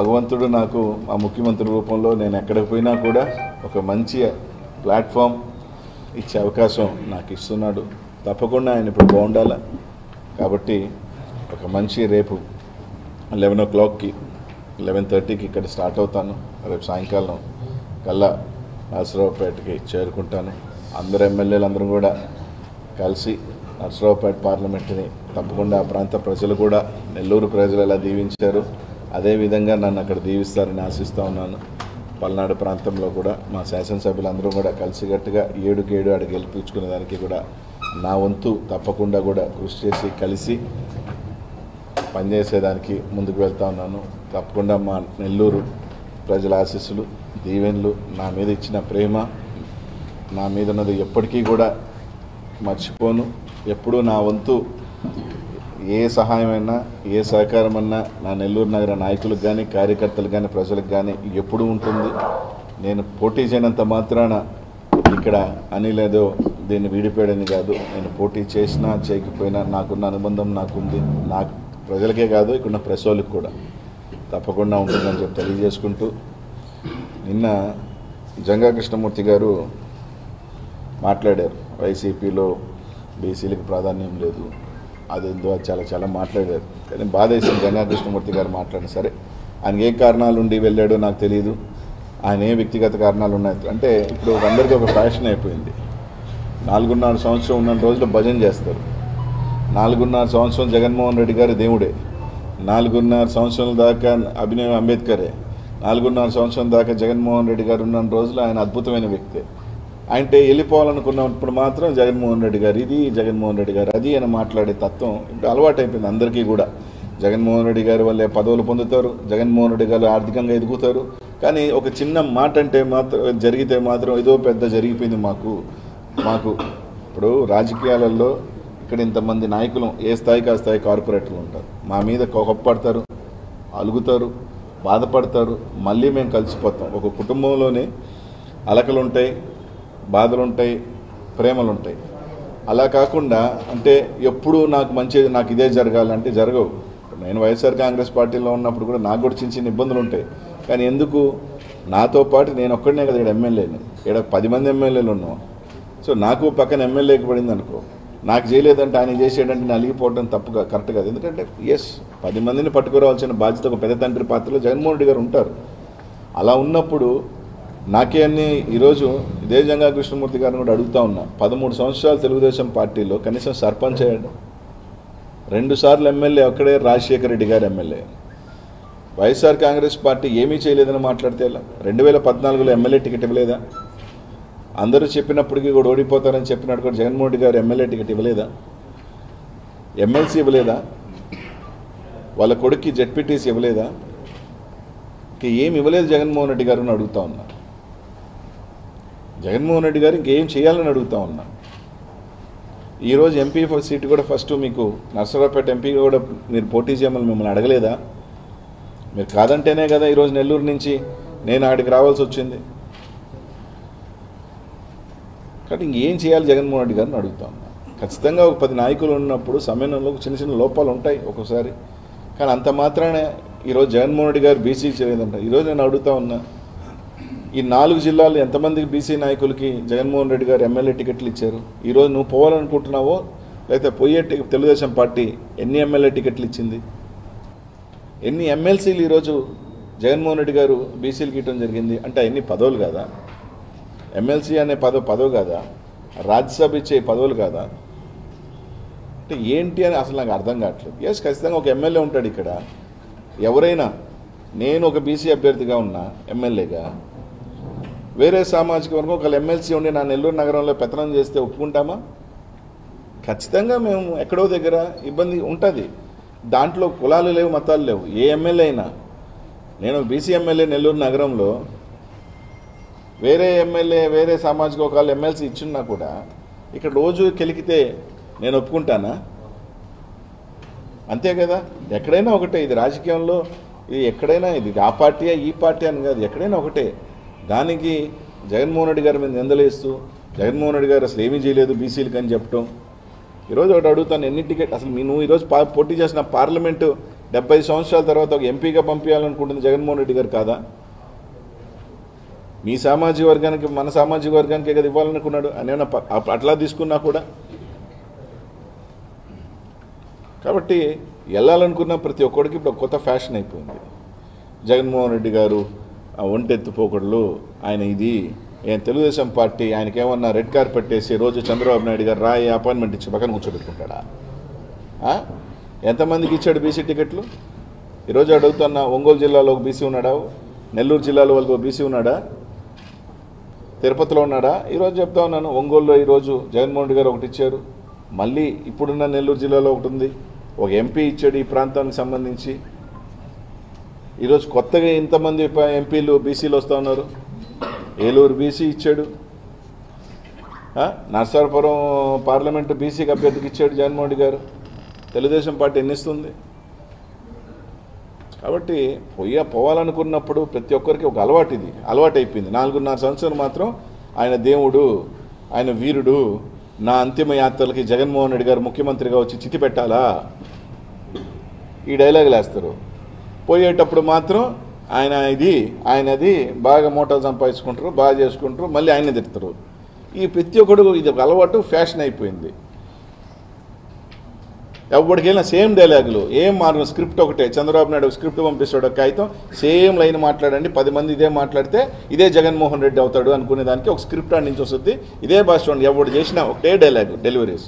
భగవంతుడు నాకు మా ముఖ్యమంత్రి రూపంలో నేను ఎక్కడికి పోయినా కూడా ఒక మంచి ప్లాట్ఫామ్ ఇచ్చే అవకాశం నాకు ఇస్తున్నాడు తప్పకుండా ఆయన ఇప్పుడు బాగుండాలా కాబట్టి ఒక మంచి రేపు లెవెన్ ఓ క్లాక్కి లెవెన్ థర్టీకి ఇక్కడ స్టార్ట్ అవుతాను రేపు సాయంకాలం కల్లా నరసరావుపేటకి చేరుకుంటాను అందరు ఎమ్మెల్యేలు అందరూ కూడా కలిసి నరసరావుపేట పార్లమెంటుని తప్పకుండా ఆ ప్రాంత ప్రజలు కూడా నెల్లూరు ప్రజలు ఎలా దీవించారు అదేవిధంగా నన్ను అక్కడ దీవిస్తారని ఆశిస్తూ ఉన్నాను పల్నాడు ప్రాంతంలో కూడా మా శాసనసభ్యులందరూ కూడా కలిసికట్టుగా ఏడుకి ఏడు ఆడ గెలిపించుకునే దానికి కూడా నా వంతు తప్పకుండా కూడా కృషి చేసి కలిసి పనిచేసేదానికి ముందుకు వెళ్తా ఉన్నాను తప్పకుండా మా నెల్లూరు ప్రజల ఆశీస్సులు దీవెనలు నా మీద ఇచ్చిన ప్రేమ నా మీద ఉన్నది ఎప్పటికీ కూడా మర్చిపోను ఎప్పుడూ నా వంతు ఏ సహాయమైనా ఏ సహకారమన్నా నా నెల్లూరు నగర నాయకులకు కానీ కార్యకర్తలకు కానీ ప్రజలకు కానీ ఎప్పుడూ ఉంటుంది నేను పోటీ చేయనంత మాత్రాన ఇక్కడ అని లేదో దీన్ని వీడిపోయాడని కాదు నేను పోటీ చేసినా చేయకపోయినా నాకున్న అనుబంధం నాకుంది నాకు ప్రజలకే కాదు ఇక్కడున్న ప్రెస్ వాళ్ళకి కూడా తప్పకుండా ఉంటుందని చెప్పి తెలియజేసుకుంటూ నిన్న జంగా కృష్ణమూర్తి గారు మాట్లాడారు వైసీపీలో బీసీలకు ప్రాధాన్యం లేదు అదేందో అది చాలా చాలా మాట్లాడారు కానీ బాధ వేసింది జంగా కృష్ణమూర్తి గారు మాట్లాడిన సరే ఆయనకి ఏ కారణాలు ఉండి వెళ్ళాడో నాకు తెలియదు ఆయన ఏ వ్యక్తిగత కారణాలు ఉన్నాయి అంటే ఇప్పుడు అందరికీ ఒక ఫ్యాషన్ అయిపోయింది నాలుగున్నర సంవత్సరం ఉన్న రోజులు భజన చేస్తారు నాలుగున్నర సంవత్సరం జగన్మోహన్ రెడ్డి గారు దేవుడే నాలుగున్నర సంవత్సరాల దాకా అభినవ్ అంబేద్కరే నాలుగున్నర సంవత్సరం దాకా జగన్మోహన్ రెడ్డి గారు ఉన్న రోజులు ఆయన అద్భుతమైన వ్యక్తే అంటే వెళ్ళిపోవాలనుకున్నప్పుడు మాత్రం జగన్మోహన్ రెడ్డి గారు ఇది జగన్మోహన్ రెడ్డి గారు అది అని మాట్లాడే తత్వం ఇప్పుడు అలవాటైపోయింది అందరికీ కూడా జగన్మోహన్ రెడ్డి గారి వల్లే పదవులు పొందుతారు జగన్మోహన్ రెడ్డి గారు ఆర్థికంగా ఎదుగుతారు కానీ ఒక చిన్న మాట అంటే మాత్రం జరిగితే మాత్రం ఏదో పెద్ద జరిగిపోయింది మాకు మాకు ఇప్పుడు రాజకీయాలలో ఇక్కడ ఇంతమంది నాయకులు ఏ స్థాయికి ఆ స్థాయి కార్పొరేటర్లు ఉంటారు మా మీద కోపడతారు అలుగుతారు బాధపడతారు మళ్ళీ మేము కలిసిపోతాం ఒక కుటుంబంలోనే అలకలు ఉంటాయి బాధలు ఉంటాయి ప్రేమలు ఉంటాయి అలా కాకుండా అంటే ఎప్పుడు నాకు మంచి నాకు ఇదే జరగాలంటే జరగవు నేను వైఎస్ఆర్ కాంగ్రెస్ పార్టీలో ఉన్నప్పుడు కూడా నాకు కూడా చిన్న చిన్న ఇబ్బందులు ఉంటాయి కానీ ఎందుకు నాతో పాటు నేను ఒక్కడనే కదా ఇక్కడ ఎమ్మెల్యేని ఇక్కడ పది మంది ఎమ్మెల్యేలు ఉన్నాం సో నాకు పక్కన ఎమ్మెల్యేకి పడింది అనుకో నాకు చేయలేదంటే ఆయన చేసేటంటే నేను అలిగిపోవడం తప్పుగా కరెక్ట్ కాదు ఎందుకంటే ఎస్ పది మందిని పట్టుకురావాల్సిన బాధ్యత ఒక పెద్ద తండ్రి పాత్రలో జగన్మోహన్ రెడ్డి గారు ఉంటారు అలా ఉన్నప్పుడు నాకే అన్ని ఈరోజు ఇదే జంగా కృష్ణమూర్తి గారిని కూడా అడుగుతా ఉన్నా పదమూడు సంవత్సరాలు తెలుగుదేశం పార్టీలో కనీసం సర్పంచ్ అయ్యాడు రెండు సార్లు ఎమ్మెల్యే ఒక్కడే రాజశేఖర రెడ్డి గారు ఎమ్మెల్యే వైఎస్ఆర్ కాంగ్రెస్ పార్టీ ఏమీ చేయలేదని మాట్లాడితే ఎలా రెండు వేల పద్నాలుగులో ఎమ్మెల్యే టికెట్ ఇవ్వలేదా అందరూ చెప్పినప్పటికీ కూడా ఓడిపోతారని చెప్పినట్టు కూడా జగన్మోహన్ రెడ్డి గారు ఎమ్మెల్యే టికెట్ ఇవ్వలేదా ఎమ్మెల్సీ ఇవ్వలేదా వాళ్ళ కొడుక్కి జెడ్పీటీసీ ఇవ్వలేదా ఇంక ఏమి ఇవ్వలేదు జగన్మోహన్ రెడ్డి గారు అని అడుగుతా ఉన్నా జగన్మోహన్ రెడ్డి గారు ఇంకేం చేయాలని అడుగుతా ఉన్నా ఈరోజు ఎంపీ సీటు కూడా ఫస్ట్ మీకు నర్సరావుపేట ఎంపీ కూడా మీరు పోటీ చేయమని మిమ్మల్ని అడగలేదా మీరు కాదంటేనే కదా ఈరోజు నెల్లూరు నుంచి నేను ఆడికి రావాల్సి వచ్చింది కాబట్టి ఇంకేం చేయాలి జగన్మోహన్ రెడ్డి గారిని అడుగుతా ఉన్నా ఖచ్చితంగా ఒక పది నాయకులు ఉన్నప్పుడు సమన్వయంలో చిన్న చిన్న లోపాలు ఉంటాయి ఒక్కోసారి కానీ అంత మాత్రానే ఈరోజు జగన్మోహన్ రెడ్డి గారు బీసీ చేయలేదంట ఈరోజు నేను అడుగుతా ఉన్నా ఈ నాలుగు జిల్లాలు ఎంతమందికి బీసీ నాయకులకి జగన్మోహన్ రెడ్డి గారు ఎమ్మెల్యే టికెట్లు ఇచ్చారు ఈరోజు నువ్వు పోవాలనుకుంటున్నావో లేకపోతే పోయే టి- తెలుగుదేశం పార్టీ ఎన్ని ఎమ్మెల్యే టికెట్లు ఇచ్చింది ఎన్ని ఎమ్మెల్సీలు ఈరోజు జగన్మోహన్ రెడ్డి గారు బీసీలకు ఇవ్వడం జరిగింది అంటే ఎన్ని పదవులు కాదా ఎమ్మెల్సీ అనే పదవి పదవి కాదా రాజ్యసభ ఇచ్చే పదవులు కాదా అంటే ఏంటి అని అసలు నాకు అర్థం కావట్లేదు ఎస్ ఖచ్చితంగా ఒక ఎమ్మెల్యే ఉంటాడు ఇక్కడ ఎవరైనా నేను ఒక బీసీ అభ్యర్థిగా ఉన్నా ఎమ్మెల్యేగా వేరే సామాజిక వర్గం ఒకళ్ళు ఎమ్మెల్సీ ఉండి నా నెల్లూరు నగరంలో పెత్తనం చేస్తే ఒప్పుకుంటామా ఖచ్చితంగా మేము ఎక్కడో దగ్గర ఇబ్బంది ఉంటుంది దాంట్లో కులాలు లేవు మతాలు లేవు ఏ ఎమ్మెల్యే అయినా నేను బీసీ ఎమ్మెల్యే నెల్లూరు నగరంలో వేరే ఎమ్మెల్యే వేరే సామాజిక వర్గాలు ఎమ్మెల్సీ ఇచ్చున్నా కూడా ఇక్కడ రోజు కెలికితే నేను ఒప్పుకుంటానా అంతే కదా ఎక్కడైనా ఒకటే ఇది రాజకీయంలో ఇది ఎక్కడైనా ఇది ఆ పార్టీయా ఈ పార్టీ అని కాదు ఎక్కడైనా ఒకటే దానికి జగన్మోహన్ రెడ్డి గారి మీద నిందలేస్తూ జగన్మోహన్ రెడ్డి గారు అసలు ఏమీ చేయలేదు బీసీలకు అని చెప్పటం ఈరోజు ఒకటి అడుగుతాను ఎన్ని టికెట్ అసలు మీ నువ్వు ఈరోజు పా- పోటీ చేసిన పార్లమెంటు డెబ్బై సంవత్సరాల తర్వాత ఒక ఎంపీగా పంపించాలనుకుంటుంది జగన్మోహన్ రెడ్డి గారు కాదా మీ సామాజిక వర్గానికి మన సామాజిక వర్గానికే కదా ఇవ్వాలనుకున్నాడు ఆయన ఏమన్నా ప- అప్- అట్లా తీసుకున్నా కూడా కాబట్టి వెళ్ళాలనుకున్న ప్రతి ఒక్కడికి ఇప్పుడు ఒక కొత్త ఫ్యాషన్ అయిపోయింది జగన్మోహన్ రెడ్డి గారు ఆ ఒంటెత్తుపోకడలు ఆయన ఇది ఏం తెలుగుదేశం పార్టీ ఆయనకి ఏమన్నా రెడ్ కార్పెట్ వేసి రోజు చంద్రబాబు నాయుడు గారు రాయి అపాయింట్మెంట్ ఇచ్చి పక్కన కూర్చోబెట్టుకుంటాడా ఆ? ఎంతమందికి ఇచ్చాడు బీసీ టికెట్లు ఈరోజు అడుగుతున్న ఒంగోలు జిల్లాలో ఒక బీసీ ఉన్నాడా నెల్లూరు జిల్లాలో వాళ్ళకి ఒక బీసీ ఉన్నాడా తిరుపతిలో ఉన్నాడా ఈరోజు చెప్తా ఉన్నాను ఒంగోలులో ఈరోజు జగన్మోహన్ రెడ్డి గారు ఒకటి ఇచ్చారు మళ్ళీ ఇప్పుడున్న నెల్లూరు జిల్లాలో ఒకటి ఉంది ఒక ఎంపీ ఇచ్చాడు ఈ ప్రాంతానికి సంబంధించి ఈరోజు కొత్తగా ఇంతమంది ప- ఎంపీలు బీసీలు వస్తూ ఉన్నారు ఏలూరు బీసీ ఇచ్చాడు ఆ? నర్సాపురం పార్లమెంటు బీసీకి అభ్యర్థికి ఇచ్చాడు జగన్మోహన్ రెడ్డి గారు తెలుగుదేశం పార్టీ ఎన్ని ఇస్తుంది కాబట్టి పొయ్య పోవాలనుకున్నప్పుడు ప్రతి ఒక్కరికి ఒక అలవాటు ఇది అలవాటు అయిపోయింది నాలుగున్నర సంవత్సరం మాత్రం ఆయన దేవుడు ఆయన వీరుడు నా అంతిమ యాత్రలకి జగన్మోహన్ రెడ్డి గారు ముఖ్యమంత్రిగా వచ్చి చితి పెట్టాలా ఈ డైలాగులు వేస్తారు పోయేటప్పుడు మాత్రం ఆయన ఇది ఆయనది బాగా మోటార్ సంపాదించుకుంటారు బాగా చేసుకుంటారు మళ్ళీ ఆయన తిడతారు ఈ ప్రతి ఒక్కడు ఇది ఒక అలవాటు ఫ్యాషన్ అయిపోయింది ఎవరికైనా సేమ్ డైలాగులు ఏం మారిన స్క్రిప్ట్ ఒకటే చంద్రబాబు నాయుడు ఒక స్క్రిప్ట్ పంపిస్తాడు ఒక కాగితం సేమ్ లైన్ మాట్లాడండి పది మంది ఇదే మాట్లాడితే ఇదే జగన్మోహన్ రెడ్డి అవుతాడు అనుకునే దానికి ఒక స్క్రిప్ట్ ఆడి నుంచి వస్తుంది ఇదే భాష చూడండి ఎవడు చేసినా ఒకటే డైలాగ్ డెలివరీస్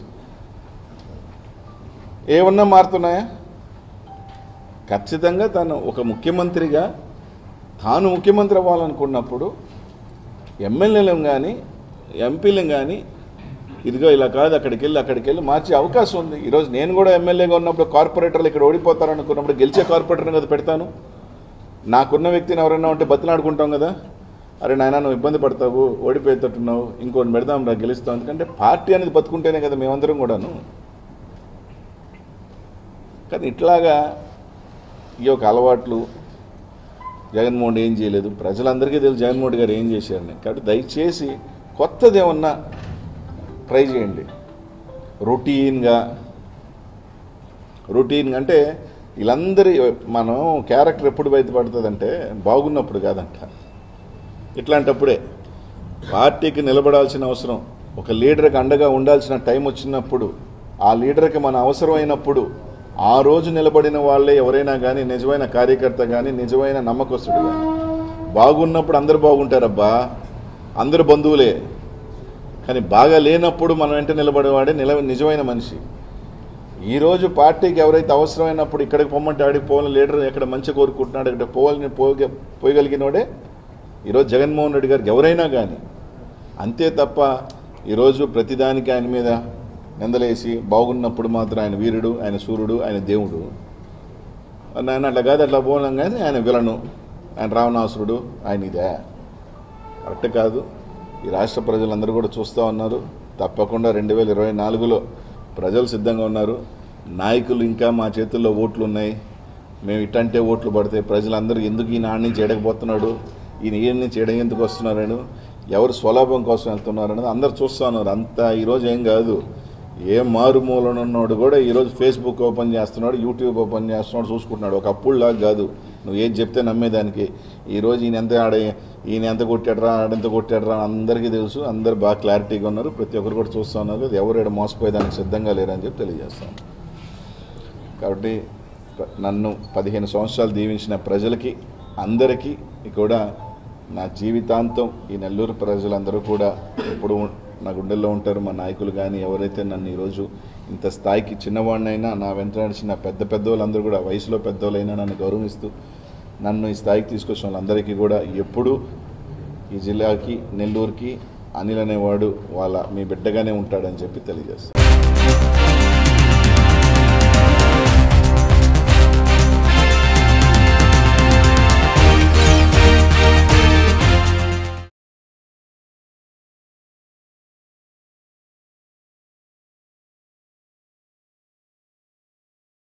ఏమన్నా మారుతున్నాయా ఖచ్చితంగా తను ఒక ముఖ్యమంత్రిగా తాను ముఖ్యమంత్రి అవ్వాలనుకున్నప్పుడు ఎమ్మెల్యేలను కానీ ఎంపీలను కానీ ఇదిగో ఇలా కాదు అక్కడికి వెళ్ళి అక్కడికి వెళ్ళి మార్చే అవకాశం ఉంది ఈరోజు నేను కూడా ఎమ్మెల్యేగా ఉన్నప్పుడు కార్పొరేటర్లు ఇక్కడ ఓడిపోతారనుకున్నప్పుడు గెలిచే కార్పొరేటర్ని కదా పెడతాను నాకున్న వ్యక్తిని ఎవరైనా ఉంటే బతిలాడుకుంటాం కదా అరే నాయన నువ్వు ఇబ్బంది పడతావు ఓడిపోయేటట్టున్నావు ఇంకోటి పెడదాం రా గెలుస్తావు ఎందుకంటే పార్టీ అనేది బతుకుంటేనే కదా మేమందరం కూడాను కానీ ఇట్లాగా ఈ యొక్క అలవాట్లు జగన్మోహన్ ఏం చేయలేదు ప్రజలందరికీ తెలుసు జగన్మోహన్ గారు ఏం చేశారని కాబట్టి దయచేసి కొత్తది ఏమన్నా ట్రై చేయండి రొటీన్గా రొటీన్ అంటే వీళ్ళందరి మనం క్యారెక్టర్ ఎప్పుడు బయటపడుతుందంటే బాగున్నప్పుడు కాదంట ఇట్లాంటప్పుడే పార్టీకి నిలబడాల్సిన అవసరం ఒక లీడర్కి అండగా ఉండాల్సిన టైం వచ్చినప్పుడు ఆ లీడర్కి మన అవసరమైనప్పుడు ఆ రోజు నిలబడిన వాళ్ళే ఎవరైనా కానీ నిజమైన కార్యకర్త కానీ నిజమైన నమ్మకస్తుడు కానీ బాగున్నప్పుడు అందరు బాగుంటారబ్బా అందరు బంధువులే కానీ బాగా లేనప్పుడు మనం వెంట నిలబడేవాడే నిల నిజమైన మనిషి ఈరోజు పార్టీకి ఎవరైతే అవసరమైనప్పుడు ఇక్కడికి పొమ్మంటే ఆడికి పోవాలని లీడర్ ఎక్కడ మంచి కోరుకుంటున్నాడు ఇక్కడ పోవాలని పోగ పోయగలిగినోడే ఈరోజు జగన్మోహన్ రెడ్డి గారికి ఎవరైనా కానీ అంతే తప్ప ఈరోజు ప్రతిదానికి ఆయన మీద నిందలేసి బాగున్నప్పుడు మాత్రం ఆయన వీరుడు ఆయన సూర్యుడు ఆయన దేవుడు ఆయన అట్లా కాదు అట్లా పోలేం కానీ ఆయన విలను ఆయన రావణాసురుడు ఆయన ఇదే కరెక్ట్ కాదు ఈ రాష్ట్ర ప్రజలందరూ కూడా చూస్తూ ఉన్నారు తప్పకుండా రెండు వేల ఇరవై నాలుగులో ప్రజలు సిద్ధంగా ఉన్నారు నాయకులు ఇంకా మా చేతుల్లో ఓట్లు ఉన్నాయి మేము ఇట్టంటే ఓట్లు పడితే ప్రజలందరూ ఎందుకు ఈయన ఆడి నుంచి ఎడకపోతున్నాడు ఈయన ఈయన నుంచి ఎడ ఎందుకు వస్తున్నారని ఎవరు స్వలాభం కోసం వెళ్తున్నారు అనేది అందరు చూస్తూ ఉన్నారు అంతా ఈరోజు ఏం కాదు ఏ మారుమూలన ఉన్నోడు కూడా ఈరోజు ఫేస్బుక్ ఓపెన్ చేస్తున్నాడు యూట్యూబ్ ఓపెన్ చేస్తున్నాడు చూసుకుంటున్నాడు ఒక అప్పుడులాగా కాదు నువ్వు ఏది చెప్తే నమ్మేదానికి ఈరోజు ఈయన ఎంత ఆడ ఈయన ఎంత కొట్టాడరా ఆడెంత కొట్టాడరా అని అందరికీ తెలుసు అందరు బాగా క్లారిటీగా ఉన్నారు ప్రతి ఒక్కరు కూడా చూస్తూ ఉన్నారు ఎవరు ఇక్కడ మోసపోయేదానికి సిద్ధంగా లేరని చెప్పి తెలియజేస్తాను కాబట్టి ప్ర- నన్ను పదిహేను సంవత్సరాలు దీవించిన ప్రజలకి అందరికీ కూడా నా జీవితాంతం ఈ నెల్లూరు ప్రజలందరూ కూడా ఎప్పుడు నా గుండెల్లో ఉంటారు మా నాయకులు కానీ ఎవరైతే నన్ను ఈరోజు ఇంత స్థాయికి చిన్నవాడినైనా నా వెంట నడిచిన పెద్ద పెద్ద వాళ్ళందరూ కూడా వయసులో పెద్దవాళ్ళైనా నన్ను గౌరవిస్తూ నన్ను ఈ స్థాయికి తీసుకొచ్చిన వాళ్ళందరికీ కూడా ఎప్పుడూ ఈ జిల్లాకి నెల్లూరుకి అనిల్ అనేవాడు వాళ్ళ మీ బిడ్డగానే ఉంటాడని చెప్పి తెలియజేస్తాను